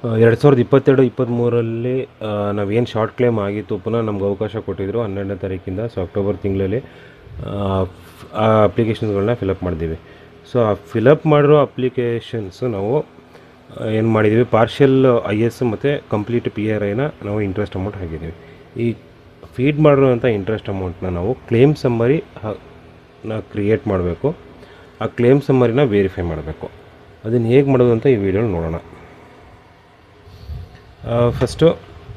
ಎರಡು ಸಾವಿರದ ಇಪ್ಪತ್ತೆರಡು ಇಪ್ಪತ್ತ್ಮೂರರಲ್ಲಿ ನಾವೇನು ಶಾರ್ಟ್ ಕ್ಲೇಮ್ ಆಗಿತ್ತು ಪುನಃ ನಮ್ಗೆ ಅವಕಾಶ ಕೊಟ್ಟಿದ್ದರು ಹನ್ನೆರಡನೇ ತಾರೀಕಿಂದ ಸೊ ಅಕ್ಟೋಬರ್ ತಿಂಗಳಲ್ಲಿ ಆ ಅಪ್ಲಿಕೇಶನ್ಸ್ಗಳನ್ನ ಫಿಲಪ್ ಮಾಡಿದ್ದೀವಿ ಸೊ ಆ ಫಿಲಪ್ ಮಾಡಿರೋ ಅಪ್ಲಿಕೇಶನ್ಸು ನಾವು ಏನು ಮಾಡಿದ್ದೀವಿ ಪಾರ್ಷಿಯಲ್ ಐ ಎಸ್ ಮತ್ತು ಕಂಪ್ಲೀಟ್ ಪಿ ಆರ್ ಐನ ನಾವು ಇಂಟ್ರೆಸ್ಟ್ ಅಮೌಂಟ್ ಹಾಕಿದ್ದೀವಿ ಈ ಫೀಡ್ ಮಾಡಿರೋಂಥ ಇಂಟ್ರೆಸ್ಟ್ ಅಮೌಂಟ್ನ ನಾವು ಕ್ಲೇಮ್ ಸಮ್ಮರಿ ನಾ ಕ್ರಿಯೇಟ್ ಮಾಡಬೇಕು ಆ ಕ್ಲೇಮ್ ಸಮ್ಮರಿನ ವೆರಿಫೈ ಮಾಡಬೇಕು ಅದನ್ನು ಹೇಗೆ ಮಾಡೋದು ಅಂತ ಈ ವಿಡಿಯೋಲಿ ನೋಡೋಣ ಫಸ್ಟು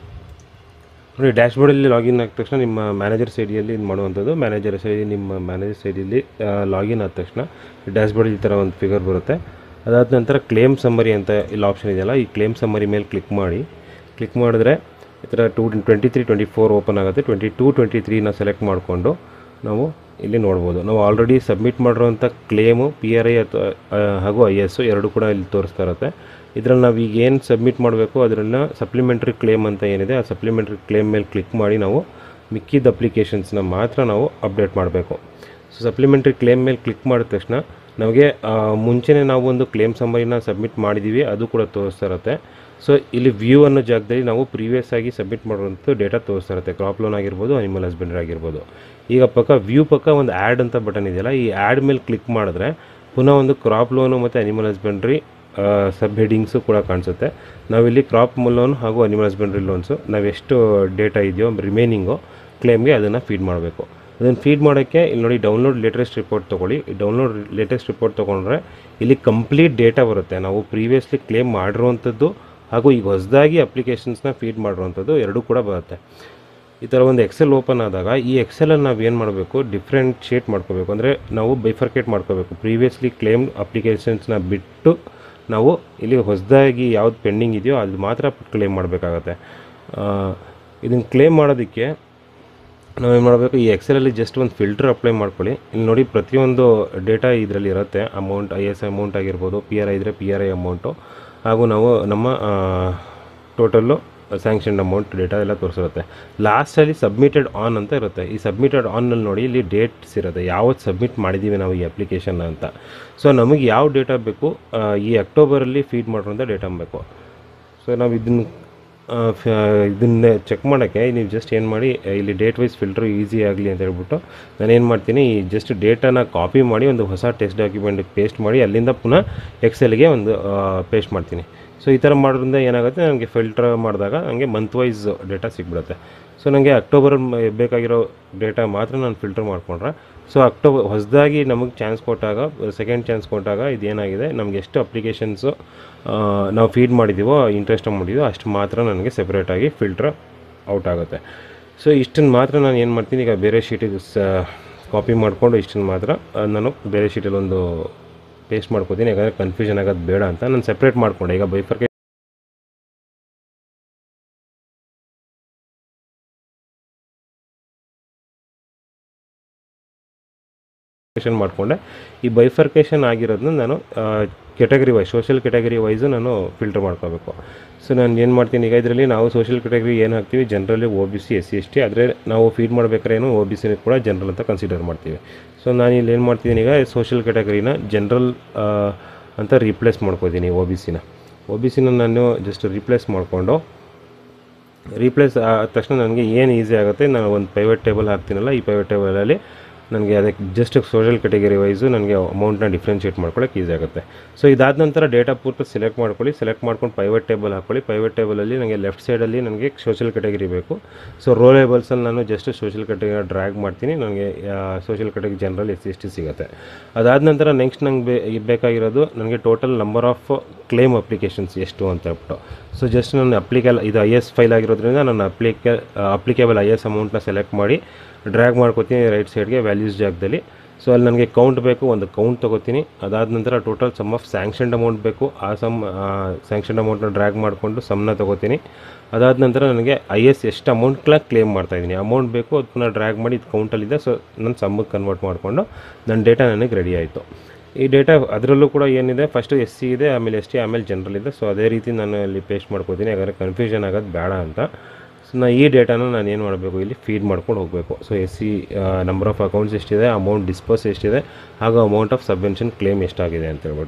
ನೋಡಿ ಡ್ಯಾಶ್ಬೋರ್ಡಲ್ಲಿ ಲಾಗಿನ್ ಆದ ತಕ್ಷಣ ನಿಮ್ಮ ಮ್ಯಾನೇಜರ್ ಸೈಡಿಯಲ್ಲಿ ಇದು ಮಾಡುವಂಥದ್ದು ಮ್ಯಾನೇಜರ್ ಸೈಡ್ ನಿಮ್ಮ ಮ್ಯಾನೇಜರ್ ಸೈಡಲ್ಲಿ ಲಾಗಿನ್ ಆದ ತಕ್ಷಣ ಡ್ಯಾಶ್ಬೋರ್ಡ್ ಈ ಥರ ಒಂದು ಫಿಗರ್ ಬರುತ್ತೆ ಅದಾದ ನಂತರ ಕ್ಲೇಮ್ ಸಮ್ಮರಿ ಅಂತ ಇಲ್ಲಿ ಆಪ್ಷನ್ ಇದೆಯಲ್ಲ ಈ ಕ್ಲೇಮ್ ಸಮ್ಮರಿ ಮೇಲೆ ಕ್ಲಿಕ್ ಮಾಡಿ ಕ್ಲಿಕ್ ಮಾಡಿದ್ರೆ ಈ ಥರ two twenty three twenty four open ಆಗುತ್ತೆ ಟ್ವೆಂಟಿ ಟೂ ಟ್ವೆಂಟಿ ತ್ರೀನ ಸೆಲೆಕ್ಟ್ ಮಾಡಿಕೊಂಡು ನಾವು ಇಲ್ಲಿ ನೋಡ್ಬೋದು ನಾವು ಆಲ್ರೆಡಿ ಸಬ್ಮಿಟ್ ಮಾಡಿರೋಂಥ ಕ್ಲೇಮು ಪಿ ಆರ್ ಐ ಅಥವಾ ಹಾಗೂ ಐ ಎಸ್ಸು ಎರಡು ಕೂಡ ಇಲ್ಲಿ ತೋರಿಸ್ತಾ ಇರುತ್ತೆ ಇದರಲ್ಲಿ ನಾವು ಈಗ ಏನು ಸಬ್ಮಿಟ್ ಮಾಡಬೇಕು ಅದರನ್ನ ಸಪ್ಲಿಮೆಂಟ್ರಿ ಕ್ಲೇಮ್ ಅಂತ ಏನಿದೆ ಆ ಸಪ್ಲಿಮೆಂಟ್ರಿ ಕ್ಲೇಮ್ ಮೇಲೆ ಕ್ಲಿಕ್ ಮಾಡಿ ನಾವು ಮಿಕ್ಕಿದ ಅಪ್ಲಿಕೇಶನ್ಸ್ನ ಮಾತ್ರ ನಾವು ಅಪ್ಡೇಟ್ ಮಾಡಬೇಕು ಸೊ ಸಪ್ಲಿಮೆಂಟ್ರಿ ಕ್ಲೇಮ್ ಮೇಲೆ ಕ್ಲಿಕ್ ಮಾಡಿದ ತಕ್ಷಣ ನಮಗೆ ಮುಂಚೆನೇ ನಾವು ಒಂದು ಕ್ಲೇಮ್ ಸಮ್ಮರಿನ ಸಬ್ಮಿಟ್ ಮಾಡಿದ್ದೀವಿ ಅದು ಕೂಡ ತೋರಿಸ್ತಾ ಇರುತ್ತೆ ಸೊ ಇಲ್ಲಿ ವ್ಯೂ ಅನ್ನೋ ಜಾಗದಲ್ಲಿ ನಾವು ಪ್ರೀವಿಯಸ್ ಆಗಿ ಸಬ್ಮಿಟ್ ಮಾಡಿರೋಂಥ ಡೇಟಾ ತೋರಿಸ್ತಾ ಇರುತ್ತೆ ಕ್ರಾಪ್ ಲೋನ್ ಆಗಿರ್ಬೋದು ಅನಿಮಲ್ ಹಸ್ಬೆಂಡ್ರಿ ಆಗಿರ್ಬೋದು ಈಗ ಪಕ್ಕ ವ್ಯೂ ಪಕ್ಕ ಒಂದು ಆ್ಯಡ್ ಅಂತ ಬಟನ್ ಇದೆಯಲ್ಲ ಈ ಆ್ಯಡ್ ಮೇಲೆ ಕ್ಲಿಕ್ ಮಾಡಿದ್ರೆ ಪುನಃ ಒಂದು ಕ್ರಾಪ್ ಲೋನು ಮತ್ತು ಅನಿಮಲ್ ಹಸ್ಬೆಂಡ್ರಿ ಸಬ್ ಹೆಡಿಂಗ್ಸು ಕೂಡ ಕಾಣಿಸುತ್ತೆ ನಾವಿಲ್ಲಿ ಕ್ರಾಪ್ ಲೋನ್ ಹಾಗೂ ಅನಿಮಲ್ ಹಸ್ಬೆಂಡ್ರಿ ಲೋನ್ಸು ನಾವು ಎಷ್ಟು ಡೇಟಾ ಇದೆಯೋ ರಿಮೈನಿಂಗು ಕ್ಲೇಮ್ಗೆ ಅದನ್ನು ಫೀಡ್ ಮಾಡಬೇಕು ಅದನ್ನು ಫೀಡ್ ಮಾಡೋಕ್ಕೆ ಇಲ್ಲಿ ನೋಡಿ ಡೌನ್ಲೋಡ್ ಲೇಟೆಸ್ಟ್ ರಿಪೋರ್ಟ್ ತೊಗೊಳ್ಳಿ ಡೌನ್ಲೋಡ್ ಲೇಟೆಸ್ಟ್ ರಿಪೋರ್ಟ್ ತೊಗೊಂಡ್ರೆ ಇಲ್ಲಿ ಕಂಪ್ಲೀಟ್ ಡೇಟಾ ಬರುತ್ತೆ ನಾವು ಪ್ರೀವಿಯಸ್ಲಿ ಕ್ಲೇಮ್ ಮಾಡಿರುವಂಥದ್ದು ಹಾಗೂ ಈಗ ಹೊಸದಾಗಿ ಅಪ್ಲಿಕೇಶನ್ಸ್ನ ಫೀಡ್ ಮಾಡಿರುವಂಥದ್ದು ಎರಡೂ ಕೂಡ ಬರುತ್ತೆ ಈ ಥರ ಒಂದು ಎಕ್ಸೆಲ್ ಓಪನ್ ಆದಾಗ ಈ ಎಕ್ಸೆಲಲ್ಲಿ ನಾವು ಏನು ಮಾಡಬೇಕು ಡಿಫ್ರೆಂಟ್ ಮಾಡ್ಕೋಬೇಕು ಅಂದರೆ ನಾವು ಬೈಫರ್ಕೇಟ್ ಮಾಡ್ಕೋಬೇಕು ಪ್ರೀವಿಯಸ್ಲಿ ಕ್ಲೇಮ್ ಅಪ್ಲಿಕೇಶನ್ಸ್ನ ಬಿಟ್ಟು ನಾವು ಇಲ್ಲಿ ಹೊಸದಾಗಿ ಯಾವ್ದು ಪೆಂಡಿಂಗ್ ಇದೆಯೋ ಅದು ಮಾತ್ರ ಕ್ಲೇಮ್ ಮಾಡಬೇಕಾಗತ್ತೆ ಇದನ್ನು ಕ್ಲೇಮ್ ಮಾಡೋದಕ್ಕೆ ನಾವೇನು ಮಾಡಬೇಕು ಈ ಎಕ್ಸೆಲಲ್ಲಿ ಜಸ್ಟ್ ಒಂದು ಫಿಲ್ಟರ್ ಅಪ್ಲೈ ಮಾಡ್ಕೊಳ್ಳಿ ಇಲ್ಲಿ ನೋಡಿ ಪ್ರತಿಯೊಂದು ಡೇಟಾ ಇದರಲ್ಲಿ ಇರುತ್ತೆ ಅಮೌಂಟ್ ಐ ಎಸ್ ಅಮೌಂಟ್ ಆಗಿರ್ಬೋದು ಪಿ ಆರ್ ಐ ಇದ್ದರೆ ಪಿ ಆರ್ ಐ ಅಮೌಂಟು ಹಾಗೂ ನಾವು ನಮ್ಮ ಟೋಟಲ್ಲು ಸ್ಯಾಂಕ್ಷನ್ ಅಮೌಂಟ್ ಡೇಟಾ ಎಲ್ಲ ತೋರಿಸಿರುತ್ತೆ ಲಾಸ್ಟಲ್ಲಿ ಸಬ್ಮಿಟೆಡ್ ಆನ್ ಅಂತ ಇರುತ್ತೆ ಈ ಸಬ್ಮಿಟೆಡ್ ಆನ್ನಲ್ಲಿ ನೋಡಿ ಇಲ್ಲಿ ಡೇಟ್ಸ್ ಇರುತ್ತೆ ಯಾವತ್ತು ಸಬ್ಮಿಟ್ ಮಾಡಿದ್ದೀವಿ ನಾವು ಈ ಅಪ್ಲಿಕೇಶನ್ನ ಅಂತ ಸೊ ನಮಗೆ ಯಾವ ಡೇಟಾ ಬೇಕು ಆ, ಈ ಅಕ್ಟೋಬರಲ್ಲಿ ಫೀಡ್ ಮಾಡಿರೋಂಥ ಡೇಟಾ ಬೇಕು ಸೊ ನಾವು ಇದನ್ನು ಇದನ್ನೇ ಚೆಕ್ ಮಾಡೋಕ್ಕೆ ನೀವು ಜಸ್ಟ್ ಏನು ಮಾಡಿ ಇಲ್ಲಿ ಡೇಟ್ ವೈಸ್ ಫಿಲ್ಟ್ರ್ ಈಸಿ ಆಗಲಿ ಅಂತ ಹೇಳ್ಬಿಟ್ಟು ನಾನು ಏನು ಮಾಡ್ತೀನಿ ಈ ಜಸ್ಟ್ ಡೇಟಾನ ಕಾಪಿ ಮಾಡಿ ಒಂದು ಹೊಸ ಟೆಕ್ಸ್ಟ್ ಡಾಕ್ಯುಮೆಂಟಿಗೆ ಪೇಸ್ಟ್ ಮಾಡಿ ಅಲ್ಲಿಂದ ಪುನಃ ಎಕ್ಸೆಲ್ಗೆ ಒಂದು ಪೇಸ್ಟ್ ಮಾಡ್ತೀನಿ ಸೊ ಈ ಥರ ಮಾಡೋದ್ರಿಂದ ಏನಾಗುತ್ತೆ ನನಗೆ ಫಿಲ್ಟರ್ ಮಾಡಿದಾಗ ನನಗೆ ಮಂತ್ ವೈಸ್ ಡೇಟಾ ಸಿಗ್ಬಿಡುತ್ತೆ ಸೊ ನನಗೆ ಅಕ್ಟೋಬರ್ ಬೇಕಾಗಿರೋ ಡೇಟಾ ಮಾತ್ರ ನಾನು ಫಿಲ್ಟರ್ ಮಾಡಿಕೊಂಡ್ರೆ ಸೊ ಅಕ್ಟೋಬರ್ ಹೊಸದಾಗಿ ನಮಗೆ ಚಾನ್ಸ್ ಕೊಟ್ಟಾಗ ಸೆಕೆಂಡ್ ಚಾನ್ಸ್ ಕೊಟ್ಟಾಗ ಇದೇನಾಗಿದೆ ನಮ್ಗೆ ಎಷ್ಟು ಅಪ್ಲಿಕೇಶನ್ಸು ನಾವು ಫೀಡ್ ಮಾಡಿದ್ದೀವೋ ಇಂಟ್ರೆಸ್ಟ್ ಮಾಡಿದ್ದೀವೋ ಅಷ್ಟು ಮಾತ್ರ ನನಗೆ ಸೆಪ್ರೇಟಾಗಿ ಫಿಲ್ಟ್ರ್ ಔಟ್ ಆಗುತ್ತೆ ಸೊ ಇಷ್ಟನ್ನು ಮಾತ್ರ ನಾನು ಏನು ಮಾಡ್ತೀನಿ ಈಗ ಬೇರೆ ಶೀಟಿಗೆ ಸ ಕಾಪಿ ಮಾಡಿಕೊಂಡು ಇಷ್ಟನ್ನು ಮಾತ್ರ ಆ, ನಾನು ಬೇರೆ ಶೀಟಲ್ಲಿ ಒಂದು ಪೇಸ್ಟ್ ಮಾಡ್ಕೋತೀನಿ ಯಾಕಂದರೆ ಕನ್ಫ್ಯೂಷನ್ ಆಗೋದು ಬೇಡ ಅಂತ ನಾನು ಸೆಪ್ರೇಟ್ ಮಾಡಿಕೊಂಡೆ ಈಗ ಬೈಫರ್ಕೆ ಬೈಫರ್ಕೇಷನ್ ಮಾಡಿಕೊಂಡೆ ಈ ಬೈಫರ್ಕೇಷನ್ ಆಗಿರೋದನ್ನ ನಾನು category wise social category wise ನಾನು ಫಿಲ್ಟರ್ ಮಾಡ್ಕೋಬೇಕು ಸೊ ನಾನು ಏನು ಮಾಡ್ತೀನಿ ಈಗ ಇದರಲ್ಲಿ ನಾವು ಸೋಷಿಯಲ್ ಕೆಟಗರಿ ಏನು ಹಾಕ್ತೀವಿ generally O B C S C S T ಆದರೆ ನಾವು ಫೀಡ್ ಮಾಡ್ಬೇಕಾದ್ರೆ ಏನು ಒ ಬಿ ಸಿ ಕೂಡ ಜನರಲ್ ಅಂತ ಕನ್ಸಿಡರ್ ಮಾಡ್ತೀವಿ ಸೊ ನಾನು ಇಲ್ಲಿ ಏನು ಮಾಡ್ತಿದ್ದೀನಿ ಈಗ ಸೋಷಿಯಲ್ ಕೆಟಗರಿನ ಜನರಲ್ ಅಂತ ರೀಪ್ಲೇಸ್ ಮಾಡ್ಕೋತೀನಿ ಒ ಬಿ ಸಿನ ಒ ಬಿ ಸಿನ ನಾನು ಜಸ್ಟ್ ರೀಪ್ಲೇಸ್ ಮಾಡಿಕೊಂಡು ರೀಪ್ಲೇಸ್ ಆದ ತಕ್ಷಣ ನನಗೆ ಏನು ಈಸಿ ಆಗುತ್ತೆ ನಾನು ಒಂದು ಪ್ರೈವೇಟ್ ಟೇಬಲ್ ಹಾಕ್ತೀನಲ್ಲ ಈ ಪ್ರೈವೇಟ್ ಟೇಬಲಲ್ಲಿ ನನಗೆ ಅದಕ್ಕೆ ಜಸ್ಟ್ ಸೋಷಿಯಲ್ ಕೆಟಗರಿ ವೈಸು ನನಗೆ ಅಮೌಂಟ್ನ ಡಿಫ್ರೆನ್ಷಿಯೇಟ್ ಮಾಡ್ಕೊಳ್ಳೋಕೆ ಈಸಿ ಆಗುತ್ತೆ ಸೊ ಇದಾದ ನಂತರ ಡೇಟಾ ಪೂರ್ತಿ ಸೆಲೆಕ್ಟ್ ಮಾಡ್ಕೊಳ್ಳಿ ಸೆಲೆಕ್ಟ್ ಮಾಡ್ಕೊಂಡು ಪ್ರೈವೇಟ್ ಟೇಬಲ್ ಹಾಕ್ಕೊಳ್ಳಿ ಪ್ರೈವೇಟ್ ಟೇಬಲಲ್ಲಿ ನನಗೆ ಲೆಫ್ಟ್ ಸೈಡಲ್ಲಿ ನನಗೆ ಸೋಷಿಯಲ್ ಕೆಟಗರಿ ಬೇಕು ಸೊ ರೋಲೇಬಲ್ಸಲ್ಲಿ ನಾನು ಜಸ್ಟ್ ಸೋಷಿಯಲ್ ಕೆಟಗರಿ ಡ್ರ್ಯಾಗ್ ಮಾಡ್ತೀನಿ ನನಗೆ social category general S S T ಸಿಗುತ್ತೆ ಅದಾದ ನಂತರ ನೆಕ್ಸ್ಟ್ ನಂಗೆ ಬೇ ಬೇಕಾಗಿರೋದು ನನಗೆ total number of claim applications ಎಷ್ಟು ಅಂತ ಹೇಳ್ಬಿಟ್ಟು ಸೊ ಜಸ್ಟ್ ನಾನು ಅಪ್ಲಿಕಲ್ ಇದು ಐ ಎಸ್ ಫೈಲ್ ಆಗಿರೋದ್ರಿಂದ ನಾನು ಅಪ್ಲಿಕೆ ಅಪ್ಲಿಕೇಬಲ್ ಐ ಎಸ್ ಅಮೌಂಟ್ನ ಸೆಲೆಕ್ಟ್ ಮಾಡಿ ಡ್ರ್ಯಾಗ್ ಮಾಡ್ಕೊತೀನಿ ರೈಟ್ ಸೈಡ್ಗೆ ವ್ಯಾಲ್ಯೂಸ್ ಜಾಗದಲ್ಲಿ ಸೊ ಅಲ್ಲಿ ನನಗೆ ಕೌಂಟ್ ಬೇಕು ಒಂದು ಕೌಂಟ್ ತೊಗೋತೀನಿ ಅದಾದ ನಂತರ total sum of sanctioned amount ಬೇಕು ಆ ಸಮ್ ಸ್ಯಾಂಕ್ಷನ್ಡ್ ಅಮೌಂಟ್ನ ಡ್ರ್ಯಾಗ್ ಮಾಡಿಕೊಂಡು ಸಮ್ನ ತೊಗೋತೀನಿ ಅದಾದ ನಂತರ ನನಗೆ ಐ ಎಸ್ ಎಷ್ಟು ಅಮೌಂಟ್ನ ಕ್ಲೇಮ್ ಮಾಡ್ತಾಯಿದ್ದೀನಿ ಅಮೌಂಟ್ ಬೇಕು ಅದು ಪುನಃ ಡ್ರ್ಯಾಗ್ ಮಾಡಿ ಇದು ಕೌಂಟಲ್ಲಿದೆ ಸೊ ನಾನು ಸಮ್ಮಗೆ ಕನ್ವರ್ಟ್ ಮಾಡಿಕೊಂಡು ನನ್ನ ಡೇಟಾ ನನಗೆ ರೆಡಿ ಆಯಿತು ಈ ಡೇಟಾ ಅದರಲ್ಲೂ ಕೂಡ ಏನಿದೆ ಫಸ್ಟು ಎಸ್ ಸಿ ಇದೆ ಆಮೇಲೆ ಎಸ್ ಟಿ ಆಮೇಲೆ ಜನರಲ್ ಇದೆ ಸೊ ಅದೇ ರೀತಿ ನಾನು ಇಲ್ಲಿ ಪೇಸ್ಟ್ ಮಾಡ್ಕೋತೀನಿ ಯಾಕಂದರೆ ಕನ್ಫ್ಯೂಷನ್ ಆಗೋದು ಬೇಡ ಅಂತ ಸೊ ನಾ ಈ ಡೇಟಾನ ನಾನು ಏನು ಮಾಡಬೇಕು ಇಲ್ಲಿ ಫೀಡ್ ಮಾಡ್ಕೊಂಡು ಹೋಗಬೇಕು so S C number of accounts ಎಷ್ಟಿದೆ ಅಮೌಂಟ್ ಡಿಸ್ಪೋಸ್ ಎಷ್ಟಿದೆ ಹಾಗೂ ಅಮೌಂಟ್ ಆಫ್ ಸಬ್ವೆನ್ಷನ್ ಕ್ಲೇಮ್ ಎಷ್ಟಾಗಿದೆ ಅಂತ ಹೇಳ್ಬಿಟ್ಟು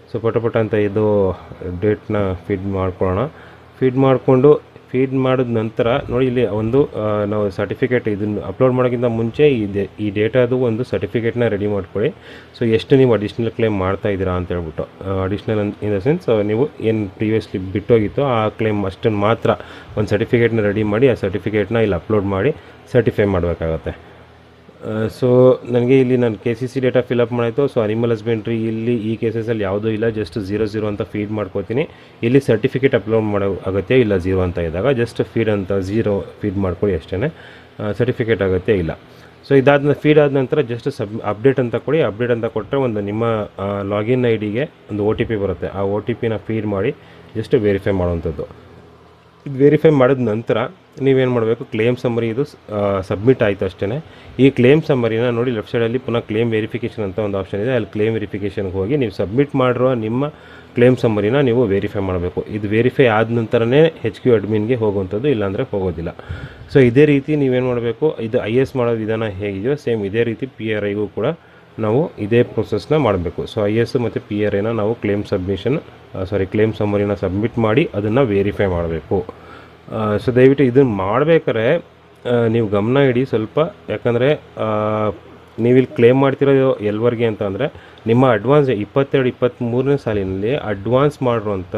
ಸೊ ಪಟ ಪಟ ಅಂತ ಇದು ಡೇಟ್ನ ಫೀಡ್ ಮಾಡ್ಕೊಳ್ಳೋಣ ಫೀಡ್ ಮಾಡಿಕೊಂಡು ಫೀಡ್ ಮಾಡಿದ ನಂತರ ನೋಡಿ ಇಲ್ಲಿ ಒಂದು ಆ, ನಾವು ಸರ್ಟಿಫಿಕೇಟ್ ಇದನ್ನು ಅಪ್ಲೋಡ್ ಮಾಡೋಕ್ಕಿಂತ ಮುಂಚೆ ಈ ಡೆ- ಈ ಡೇಟಾದು ಒಂದು ಸರ್ಟಿಫಿಕೇಟ್ನ ರೆಡಿ ಮಾಡ್ಕೊಳ್ಳಿ ಸೊ ಎಷ್ಟು ನೀವು ಅಡಿಷ್ನಲ್ ಕ್ಲೇಮ್ ಮಾಡ್ತಾ ಇದ್ದೀರಾ ಅಂತ ಹೇಳ್ಬಿಟ್ಟು ಅಡಿಷ್ನಲ್ ಇನ್ ದ ಸೆನ್ಸ್ ನೀವು ಏನು ಪ್ರೀವಿಯಸ್ಲಿ ಬಿಟ್ಟೋಗಿತ್ತೋ ಆ ಕ್ಲೇಮ್ ಅಷ್ಟನ್ನು ಮಾತ್ರ ಒಂದು ಸರ್ಟಿಫಿಕೇಟ್ನ ರೆಡಿ ಮಾಡಿ ಆ ಸರ್ಟಿಫಿಕೇಟ್ನ ಇಲ್ಲಿ ಅಪ್ಲೋಡ್ ಮಾಡಿ ಸರ್ಟಿಫೈ ಮಾಡಬೇಕಾಗತ್ತೆ ಸೊ ನನಗೆ ಇಲ್ಲಿ ನಾನು K C C data fill up ಮಾಡಾಯಿತು ಸೊ ಅನಿಮಲ್ ಹಸ್ಬೆಂಡ್ರಿ ಇಲ್ಲಿ ಈ ಕೇಸಸಲ್ಲಿ ಯಾವುದೂ ಇಲ್ಲ ಜಸ್ಟ್ ಝೀರೋ ಝೀರೋ ಅಂತ ಫೀಡ್ ಮಾಡ್ಕೋತೀನಿ ಇಲ್ಲಿ ಸರ್ಟಿಫಿಕೇಟ್ ಅಪ್ಲೋಡ್ ಮಾಡೋ ಅಗತ್ಯ ಇಲ್ಲ ಝೀರೋ ಅಂತ ಇದ್ದಾಗ ಜಸ್ಟ್ ಫೀಡ್ ಅಂತ ಝೀರೋ ಫೀಡ್ ಮಾಡ್ಕೊಳ್ಳಿ ಅಷ್ಟೇ ಸರ್ಟಿಫಿಕೇಟ್ ಅಗತ್ಯ ಇಲ್ಲ ಸೊ ಇದಾದ ಫೀಡ್ ಆದ ನಂತರ ಜಸ್ಟ್ ಸಬ್ ಅಪ್ಡೇಟ್ ಅಂತ ಕೊಡಿ ಅಪ್ಡೇಟ್ ಅಂತ ಕೊಟ್ಟರೆ ಒಂದು ನಿಮ್ಮ ಲಾಗಿನ್ ಐ ಡಿಗೆ ಒಂದು ಒ ಟಿ ಪಿ ಬರುತ್ತೆ ಆ ಒ ಟಿ ಪಿನ ಫೀಡ್ ಮಾಡಿ ಜಸ್ಟ್ ವೆರಿಫೈ ಮಾಡುವಂಥದ್ದು ಇದು ವೆರಿಫೈ ಮಾಡಿದ ನಂತರ ನೀವೇನು ಮಾಡಬೇಕು ಕ್ಲೇಮ್ ಸಮ್ಮರಿ ಇದು ಸಬ್ಮಿಟ್ ಆಯಿತು ಅಷ್ಟೇ ಈ ಕ್ಲೇಮ್ ಸಮ್ಮರಿನ ನೋಡಿ ಲೆಫ್ಟ್ ಸೈಡಲ್ಲಿ ಪುನಃ ಕ್ಲೇಮ್ ವೆರಿಫಿಕೇಷನ್ ಅಂತ ಒಂದು ಆಪ್ಷನ್ ಇದೆ ಅಲ್ಲಿ ಕ್ಲೇಮ್ ವೆರಿಫಿಕೇಷನ್ಗೆ ಹೋಗಿ ನೀವು ಸಬ್ಮಿಟ್ ಮಾಡಿರೋ ನಿಮ್ಮ ಕ್ಲೇಮ್ ಸಮ್ಮರಿನ ನೀವು ವೆರಿಫೈ ಮಾಡಬೇಕು ಇದು ವೆರಿಫೈ ಆದ ನಂತರನೇ ಹೆಚ್ ಕ್ಯೂ ಅಡ್ಮಿನ್ಗೆ ಹೋಗುವಂಥದ್ದು ಇಲ್ಲಾಂದರೆ ಹೋಗೋದಿಲ್ಲ ಸೊ ಇದೇ ರೀತಿ ನೀವೇನು ಮಾಡಬೇಕು ಇದು ಐ ಎಸ್ ಮಾಡೋ ವಿಧಾನ ಹೇಗಿದೆಯೋ ಸೇಮ್ ಇದೇ ರೀತಿ ಪಿ ಆರ್ ಐಗೂ ಕೂಡ ನಾವು ಇದೇ ಪ್ರೊಸೆಸ್ನ ಮಾಡಬೇಕು ಸೊ ಐ ಎಸ್ ಮತ್ತು ಪಿ ಆರ್ ಐನ ನಾವು ಕ್ಲೇಮ್ ಸಬ್ಮಿಷನ್ ಸಾರಿ ಕ್ಲೇಮ್ ಸಮ್ಮರಿನ ಸಬ್ಮಿಟ್ ಮಾಡಿ ಅದನ್ನು ವೆರಿಫೈ ಮಾಡಬೇಕು ಸೊ ದಯವಿಟ್ಟು ಇದನ್ನು ಮಾಡಬೇಕಾದ್ರೆ ನೀವು ಗಮನ ಇಡಿ ಸ್ವಲ್ಪ ಯಾಕಂದರೆ ನೀವಿಲ್ಲಿ ಕ್ಲೇಮ್ ಮಾಡ್ತಿರೋದು ಎಲ್ವರೆಗೆ ಅಂತ ಅಂದರೆ ನಿಮ್ಮ ಅಡ್ವಾನ್ಸ್ ಇಪ್ಪತ್ತೆರಡು ಇಪ್ಪತ್ತ್ಮೂರನೇ ಸಾಲಿನಲ್ಲಿ ಅಡ್ವಾನ್ಸ್ ಮಾಡಿರುವಂಥ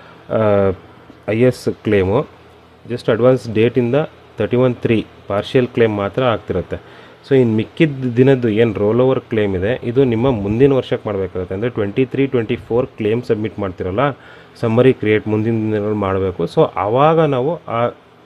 I S claim just advance ಡೇಟಿಂದ thirty one three partial claim ಮಾತ್ರ ಆಗ್ತಿರುತ್ತೆ ಸೊ ಇನ್ನು ಮಿಕ್ಕಿದ ದಿನದ್ದು ಏನು ರೋಲ್ ಓವರ್ ಕ್ಲೇಮ್ ಇದೆ ಇದು ನಿಮ್ಮ ಮುಂದಿನ ವರ್ಷಕ್ಕೆ ಮಾಡಬೇಕಾಗುತ್ತೆ ಅಂದರೆ twenty three twenty four claim submit ಮಾಡ್ತಿರಲ್ಲ ಸಮ್ಮರಿ ಕ್ರಿಯೇಟ್ ಮುಂದಿನ ದಿನಗಳು ಮಾಡಬೇಕು ಸೊ ಆವಾಗ ನಾವು ಆ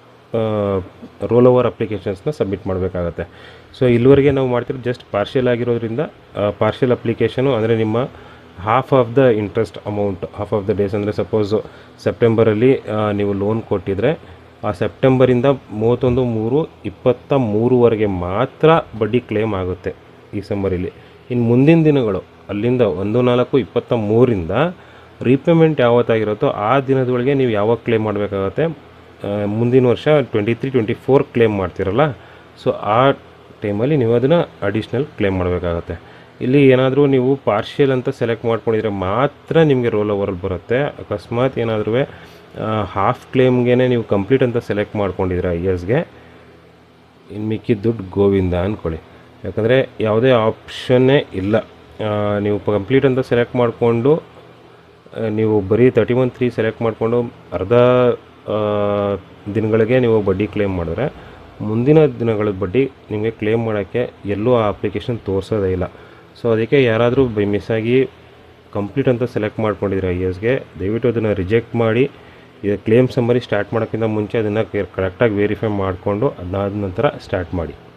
ರೋಲ್ ಓವರ್ ಅಪ್ಲಿಕೇಶನ್ಸ್ನ ಸಬ್ಮಿಟ್ ಮಾಡಬೇಕಾಗತ್ತೆ ಸೊ ಇಲ್ಲಿವರೆಗೆ ನಾವು ಮಾಡ್ತಿರೋದು ಜಸ್ಟ್ ಪಾರ್ಷಿಯಲ್ ಆಗಿರೋದ್ರಿಂದ ಪಾರ್ಷಿಯಲ್ ಅಪ್ಲಿಕೇಶನು ಅಂದರೆ ನಿಮ್ಮ half of the interest amount half of the days ಅಂದರೆ ಸಪೋಸು ಸೆಪ್ಟೆಂಬರಲ್ಲಿ ಆ, ನೀವು ಲೋನ್ ಕೊಟ್ಟಿದ್ರೆ ಆ ಸೆಪ್ಟೆಂಬರಿಂದ ಮೂವತ್ತೊಂದು ಮೂರು ಇಪ್ಪತ್ತ ಮೂರುವರೆಗೆ ಮಾತ್ರ ಬಡ್ಡಿ ಕ್ಲೇಮ್ ಆಗುತ್ತೆ ಈ ಸಮ್ಮರಿಲಿ ಇನ್ನು ಮುಂದಿನ ದಿನಗಳು ಅಲ್ಲಿಂದ ಒಂದು ನಾಲ್ಕು ಇಪ್ಪತ್ತ ಮೂರಿಂದ ರೀಪೇಮೆಂಟ್ ಯಾವತ್ತಾಗಿರುತ್ತೋ ಆ ದಿನದೊಳಗೆ ನೀವು ಯಾವಾಗ ಕ್ಲೇಮ್ ಮಾಡಬೇಕಾಗತ್ತೆ ಆ, ಮುಂದಿನ ವರ್ಷ twenty three twenty four claim ಮಾಡ್ತಿರಲ್ಲ ಸೊ ಆ ಟೈಮಲ್ಲಿ ನೀವು ಅದನ್ನು ಅಡಿಷ್ನಲ್ ಕ್ಲೇಮ್ ಮಾಡಬೇಕಾಗತ್ತೆ ಇಲ್ಲಿ ಏನಾದರೂ ನೀವು ಪಾರ್ಷಿಯಲ್ ಅಂತ ಸೆಲೆಕ್ಟ್ ಮಾಡ್ಕೊಂಡಿದ್ರೆ ಮಾತ್ರ ನಿಮಗೆ ರೋಲ್ ಓವರಲ್ಲಿ ಬರುತ್ತೆ ಅಕಸ್ಮಾತ್ ಏನಾದರೂ ಹಾಫ್ ಕ್ಲೇಮ್ಗೆ ನೀವು ಕಂಪ್ಲೀಟ್ ಅಂತ ಸೆಲೆಕ್ಟ್ ಮಾಡ್ಕೊಂಡಿದ್ರೆ ಐ ಎಸ್ಗೆ ಇನ್ನು ಮಿಕ್ಕಿದ ದುಡ್ಡು ಗೋವಿಂದ ಅಂದ್ಕೊಳ್ಳಿ ಯಾಕಂದರೆ ಯಾವುದೇ ಆಪ್ಷನ್ನೇ ಇಲ್ಲ ಆ, ನೀವು ಕಂಪ್ಲೀಟ್ ಅಂತ ಸೆಲೆಕ್ಟ್ ಮಾಡಿಕೊಂಡು ನೀವು ಬರೀ ತರ್ಟಿ ಒನ್ ತ್ರೀ ಸೆಲೆಕ್ಟ್ ಮಾಡಿಕೊಂಡು ಅರ್ಧ ಆ, ದಿನಗಳಿಗೆ ನೀವು ಬಡ್ಡಿ ಕ್ಲೇಮ್ ಮಾಡಿದ್ರೆ ಮುಂದಿನ ದಿನಗಳ ಬಡ್ಡಿ ನಿಮಗೆ ಕ್ಲೇಮ್ ಮಾಡೋಕ್ಕೆ ಎಲ್ಲೂ ಆ ಅಪ್ಲಿಕೇಶನ್ ತೋರಿಸೋದೇ ಇಲ್ಲ ಸೊ ಅದಕ್ಕೆ ಯಾರಾದರೂ ಬೈ ಮಿಸ್ಸಾಗಿ ಕಂಪ್ಲೀಟ್ ಅಂತ ಸೆಲೆಕ್ಟ್ ಮಾಡ್ಕೊಂಡಿದ್ರೆ ಐ ಎಸ್ಗೆ ದಯವಿಟ್ಟು ಅದನ್ನು ರಿಜೆಕ್ಟ್ ಮಾಡಿ ಇದು ಕ್ಲೇಮ್ ಸಮ್ಮರಿ ಸ್ಟಾರ್ಟ್ ಮಾಡೋಕ್ಕಿಂತ ಮುಂಚೆ ಅದನ್ನು ಕರೆಕ್ಟಾಗಿ ವೆರಿಫೈ ಮಾಡಿಕೊಂಡು ಅದಾದ ನಂತರ ಸ್ಟಾರ್ಟ್ ಮಾಡಿ